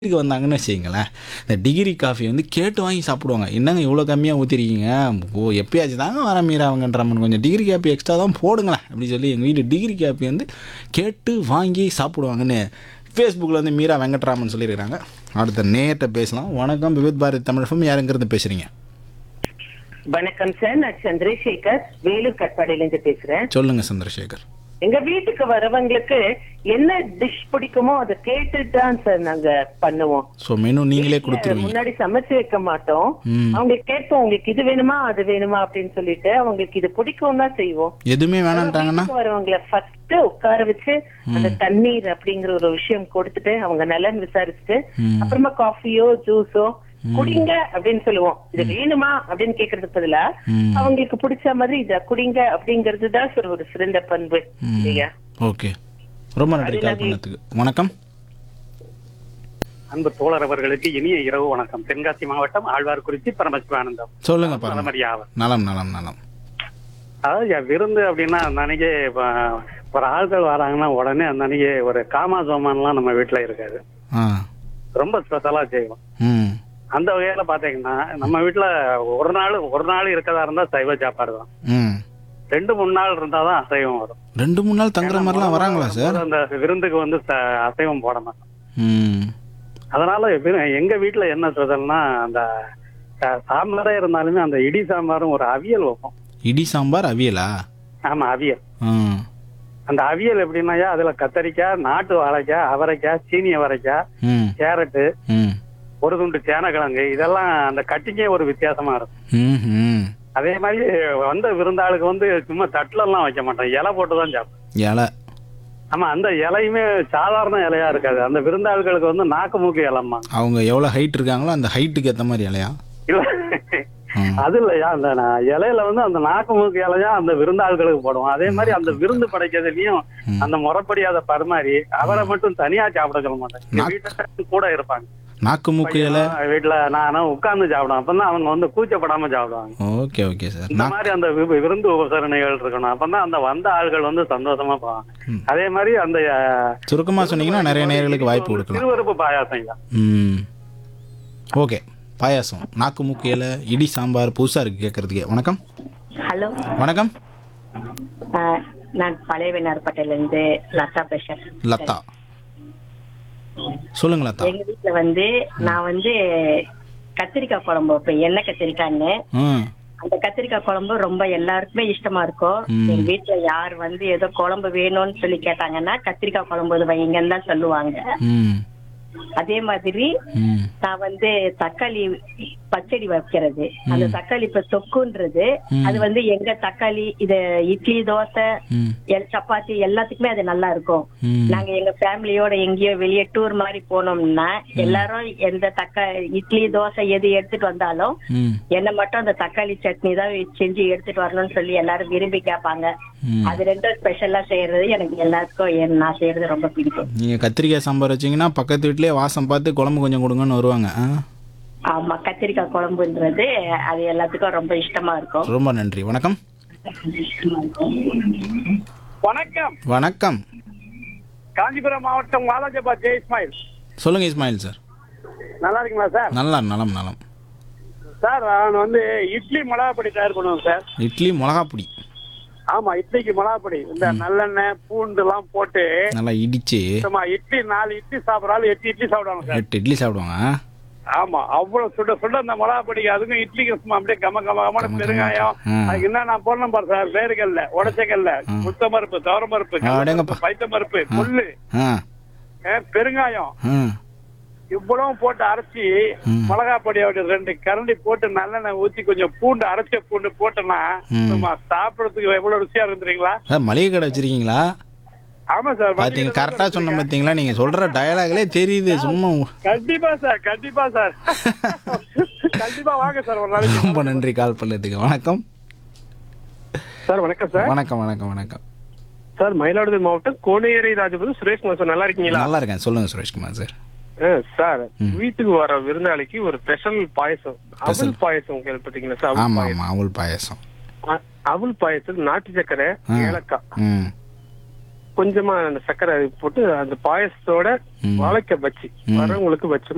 வீட்டுக்கு வந்தாங்கன்னு வச்சுக்கங்களேன் இந்த டிகிரி காஃபி வந்து கேட்டு வாங்கி சாப்பிடுவாங்க என்னங்க இவ்வளோ கம்மியாக ஊற்றிருக்கீங்க ஓ எப்பயாச்சும் தாங்க வர மீறாவங்கன்றமன் கொஞ்சம் டிகிரி காப்பி எக்ஸ்ட்ரா தான் போடுங்களேன் அப்படி சொல்லி எங்கள் வீட்டு டிகிரி காப்பி வந்து கேட்டு வாங்கி சாப்பிடுவாங்கன்னு ஃபேஸ்புக்கில் வந்து மீரா வெங்கட்ராமன் சொல்லியிருக்கிறாங்க அடுத்த நேர்கிட்ட பேசலாம் வணக்கம் விவித் பாரதி தமிழ் FM யாருங்கிறது பேசுகிறீங்க வணக்கம் சார் நான் சந்திரசேகர் வேலூர் கட்பாடியில இருந்து பேசுறேன் சொல்லுங்கள் சந்திரசேகர் எங்க வீட்டுக்கு வரவங்களுக்கு என்ன டிஷ் பிடிக்குமோ அதை கேட்டுட்டு தான் சார் நாங்க பண்ணுவோம் ஸோ மெனு நீங்களே கொடுத்துருவீங்க முன்னாடி சமைச்சு வைக்க மாட்டோம் ம். அவங்க கேட்போம் உங்களுக்கு இது வேணுமா அது வேணுமா அப்படின்னு சொல்லிட்டு அவங்களுக்கு இது பிடிக்கும் தான் செய்வோம் எதுவுமே வேணான்ட்டாங்கன்னா வீட்டுக்கு வரவங்கள ஃபர்ஸ்ட் உட்கார வச்சு அந்த தண்ணீர் அப்படிங்கிற ஒரு விஷயம் கொடுத்துட்டு அவங்க நலன் விசாரிச்சுட்டு ம். அப்புறமா காஃபியோ ஜூஸோ குடிங்க அப்படின்னு சொல்லுவோம் இது வேணுமா அப்படின்னு கேக்குறதுக்கு பதிலா ம். அவங்களுக்கு பிடிச்ச மாதிரி இத குடிங்க அப்படிங்கிறது தான் சார் ஒரு சிறந்த பண்பு இல்லையா ஓகே ரொம்ப நன்றி கால் பண்ணதுக்கு வணக்கம் அன்பு தோழர் அவர்களுக்கு இனிய இரவு வணக்கம் தென்காசி மாவட்டம் ஆழ்வார்குறிச்சி பரமசிவானந்தம் சொல்லுங்க பாருங்க நலமறியாவர் நலம் நலம் நலம் அதாவது என் விருந்து அப்படின்னா அந்த அன்னைக்கு இப்ப ஒரு ஆட்கள் வராங்கன்னா உடனே அந்த அன்னைக்கு ஒரு காமா சோமான்லாம் நம்ம வீட்டுல இருக்காது ஆ ரொம்ப ஸ்பெஷலா செய்வோம் ம் அந்த வகையில பாத்தீங்கன்னா நம்ம வீட்டுல ஒரு நாள் ஒரு நாள் இருக்கதா இருந்தா சைவ சாப்பாடு தான் ம் ரெண்டு மூணு நாள் இருந்தாதான் அசைவம் வரும் ரெண்டு மூணு நாள் தங்குற மாதிரிலாம் வராங்களா சார் அந்த விருந்துக்கு வந்து ச- அசைவம் போட மாட்டோம் ம் அதனால எப்படின்னா எங்க வீட்டுல என்ன ஸ்பெஷல்னா அந்த ச- சாம்பாரே இருந்தாலுமே அந்த இடி சாம்பாரும் ஒரு அவியல் வைப்போம் இடி சாம்பார் அவியலா ஆமா அவியல் ம் அந்த அவியல் எப்படின்னாயா அதுல கத்தரிக்காய் நாட்டு வாழைக்காய் அவரைக்காய் சீனி அவரைக்காய் ம் கேரட்டு ம் ஒரு துண்டு சேனக்கிழங்கு இதெல்லாம் அந்த கட்டிக்கே ஒரு வித்தியாசமா இருக்கும் ம் ம் அதே மாதிரி வந்த விருந்தாளுக்கு வந்து சும்மா தட்டுல எல்லாம் வைக்க மாட்டோம் இலை போட்டு தான் சாப்பிடும் இலை ஆமா அந்த இலையுமே சாதாரண இலையா இருக்காது அந்த விருந்தாளுகளுக்கு வந்து நாக்கு மூக்கு இலம்மா அவங்க எவ்வளோ ஹைட் இருக்காங்களோ அந்த ஹைட்டுக்கு ஏற்ற மாதிரி இலையா இல்ல ம். அது இல்லையா அந்த நான் இலையில வந்து அந்த நாக்கு மூக்கு இலையா அந்த விருந்தாளுகளுக்கு போடுவோம் அதே மாதிரி அந்த விருந்து படைக்கிறதுலயும் அந்த முறைப்படி அதை பரிமாறி அவரை மட்டும் தனியா சாப்பிட சொல்ல மாட்டேன் எங்க வீட்டுல கூட இருப்பாங்க நாக்கு மூக்கு இலை வீட்டுல நானும் உட்கார்ந்து சாப்பிடுவேன் அப்பதான் அவங்க வந்து கூச்சப்படாம சாப்பிடுவாங்க ஓகே ஓகே சார் இந்த நான் மாதிரி அந்த வி- விருந்து உபசரணைகள் இருக்கணும் அப்பதான் அந்த வந்த ஆள்கள் வந்து சந்தோஷமா போவாங்க அதே மாதிரி அந்த அஹ், சுருக்கமாக சொன்னீங்கன்னா நிறைய நேர்களுக்கு வாய்ப்பு கொடுக்கலாம் திருவருப்பு பாயாசம் ம் ஓகே பாயாசம் நாக்கு மூக்கு இலை இடி சாம்பார் புதுசாக இருக்குது கேட்குறதுக்கே வணக்கம் ஹலோ வணக்கம் ஆஹ் நான் பழைய வெண்ணார்பேட்டையில இருந்து லதா பேசுறேன் லதா சொல்லுங்க லதா எங்க வீட்டுல வந்து நான் வந்து கத்திரிக்காய் குழம்பு வைப்பேன் எண்ணெய் கத்திரிக்காய்ன்னு ம் அந்த கத்திரிக்காய் குழம்பு ரொம்ப எல்லாருக்குமே இஷ்டமா இருக்கும் ம். எங்க வீட்டுல யார் வந்து ஏதோ குழம்பு வேணும்னு சொல்லி கேட்டாங்கன்னா கத்திரிக்காய் குழம்பு இது வைங்கன்னு தான் சொல்லுவாங்க ம் அதே மாதிரி ம் நான் வந்து தக்காளி பச்சடி வைக்கிறது அந்த தக்காளி இப்ப தொக்குன்றது அது வந்து எங்க தக்காளி இது இட்லி தோசை ம் எல் சப்பாத்தி எல்லாத்துக்குமே அது நல்லா இருக்கும் ம் நாங்க எங்க ஃபேமிலியோட எங்கேயோ வெளியே டூர் மாதிரி போனோம்னா எல்லாரும் எந்த தக்கா இட்லி தோசை எது எடுத்துட்டு வந்தாலும் ம் என்ன மட்டும் அந்த தக்காளி சட்னி தான் செஞ்சு எடுத்துட்டு வரணும்னு சொல்லி எல்லாரும் விரும்பி கேட்பாங்க ம். அது ரெண்டும் ஸ்பெஷலா செய்யறது எனக்கு எல்லாத்துக்கும் என் நான் செய்யறது ரொம்ப பிடிக்கும் நீங்கள் கத்திரிக்காய் சாம்பார் வச்சீங்கன்னா பக்கத்து வீட்லேயே வாசம் பார்த்து குழம்பு கொஞ்சம் கொடுங்கன்னு வருவாங்க ஆ ஆமா கத்திரிக்காய் குழம்புன்றது அது எல்லாத்துக்கும் ரொம்ப இஷ்டமா இருக்கும் ரொம்ப நன்றி வணக்கம் வணக்கம் வணக்கம் காஞ்சிபுரம் மாவட்டம் வாலாஜபா ஜெய் இஸ்மாயில் சொல்லுங்க இஸ்மாயில் சார் நல்லா இருக்கீங்களா சார் நல்லா நலம் நலம் சார் நான் வந்து இட்லி மிளகாப்பொடி தயார் பண்ணுவேன் சார் இட்லி மிளகாப்பொடி ஆமா இட்லிக்கு மிளகாப்பொடி இந்த நல்லெண்ணெய் பூண்டு எல்லாம் போட்டு நல்லா இடிச்சு சும்மா இட்லி நாலு இட்லி சாப்பிடறாலும் எட்டு இட்லி சாப்பிடுவாங்க சார் எட்டு இட்லி சாப்பிடுவாங்க ஆ? ஆமா அவ்வளவு சுட சுட அந்த மிளகாப்பொடி அதுக்கும் இட்லிக்கு சும்மா அப்படியே கம கம கம கம பெருங்காயம் ஆ. அதுக்கு என்ன நான் போடணும் பாரு சார் வேர்கல்ல உடச்சக்கல்ல முத்த பருப்பு தவர பருப்பு ஆ, அடேங்கப்பா. பைத்த பருப்பு புல்லு ஆ அஹ், பெருங்காயம் ஆ இவ்வளவும் போட்டு அரைச்சி ம். மிளகா பொடி அப்படி ரெண்டு கரண்டி போட்டு நல்லெண்ணெய் ஊத்தி கொஞ்சம் பூண்டு அரைச்ச பூண்டு போட்டோம்னா ம். சும்மா சாப்பிடறதுக்கு எவ்வளவு ருசியா இருந்துறீங்களா சார் மளிகை கடை வச்சிருக்கீங்களா ஆமா சார் பார்த்தீங்க கரெக்டாக சொன்ன பார்த்தீங்களா நீங்கள் சொல்கிற டயலாக்லே தெரியுது சும்மா கண்டிப்பா சார் கண்டிப்பா சார் கண்டிப்பா வாங்க சார் ஒரு நாளைக்கு ரொம்ப நன்றி கால் பண்ணதுக்கு வணக்கம் சார் வணக்கம் சார் வணக்கம் வணக்கம் வணக்கம் சார் மயிலாடுதுறை மாவட்டம் கோனேரி ராஜபுரம் சுரேஷ் குமார் சார் நல்லா இருக்கீங்களா நல்லா இருக்கேன் சொல்லுங்க சுரேஷ்குமார் சார் ஆ, சார் வீட்டுக்கு வர விருந்தாளிக்கு ஒரு ஸ்பெஷல் பாயசம் அவல் பாயசம் கேள்விப்பட்டீங்களா சார் அவல் ஆமாம் பாயசம் ஆமாம் அவள் பாயசம் அ- அவல் பாயசம் நாட்டு சக்கரை ஆ. ஏலக்காய் ம் கொஞ்சமா அந்த சக்கரை போட்டு அந்த பாயசத்தோட ம். வாழைக்காய் பச்சி வரவங்களுக்கு வச்சு